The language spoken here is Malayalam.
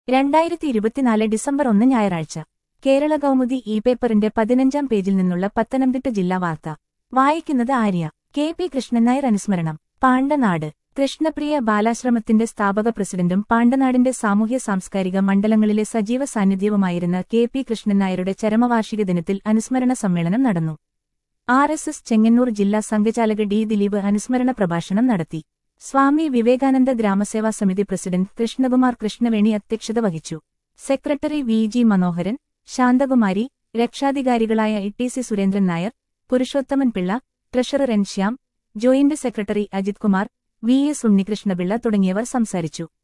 രണ്ടായിരത്തി ഇരുപത്തിനാല് ഡിസംബർ ഒന്ന് ഞായറാഴ്ച കേരള കൗമുദി ഇ പേപ്പറിന്റെ പതിനഞ്ചാം പേജിൽ നിന്നുള്ള പത്തനംതിട്ട ജില്ലാ വാർത്ത വായിക്കുന്നത് ആര്യ കെ പി കൃഷ്ണൻ നായർ അനുസ്മരണം പാണ്ടനാട് കൃഷ്ണപ്രിയ ബാലാശ്രമത്തിന്റെ സ്ഥാപക പ്രസിഡന്റും പാണ്ടനാടിന്റെ സാമൂഹ്യ സാംസ്കാരിക മണ്ഡലങ്ങളിലെ സജീവ സാന്നിധ്യവുമായിരുന്ന കെ പി കൃഷ്ണൻ നായരുടെ ചരമവാർഷിക ദിനത്തിൽ അനുസ്മരണ സമ്മേളനം നടന്നു ആർ എസ് എസ് ചെങ്ങന്നൂർ ജില്ലാ സംഘചാലക ഡി ദിലീപ് അനുസ്മരണ പ്രഭാഷണം നടത്തി സ്വാമി വിവേകാനന്ദ ഗ്രാമസേവാ സമിതി പ്രസിഡന്റ് കൃഷ്ണകുമാർ കൃഷ്ണവേണി അധ്യക്ഷത വഹിച്ചു secretary V G Manoharan Santhakumari രക്ഷാധികാരികളായ E T C Surendran Nair Purushothaman Pillai treasurer N Shyam joint secretary Ajith Kumar V S Unnikrishnapillai തുടങ്ങിയവർ സംസാരിച്ചു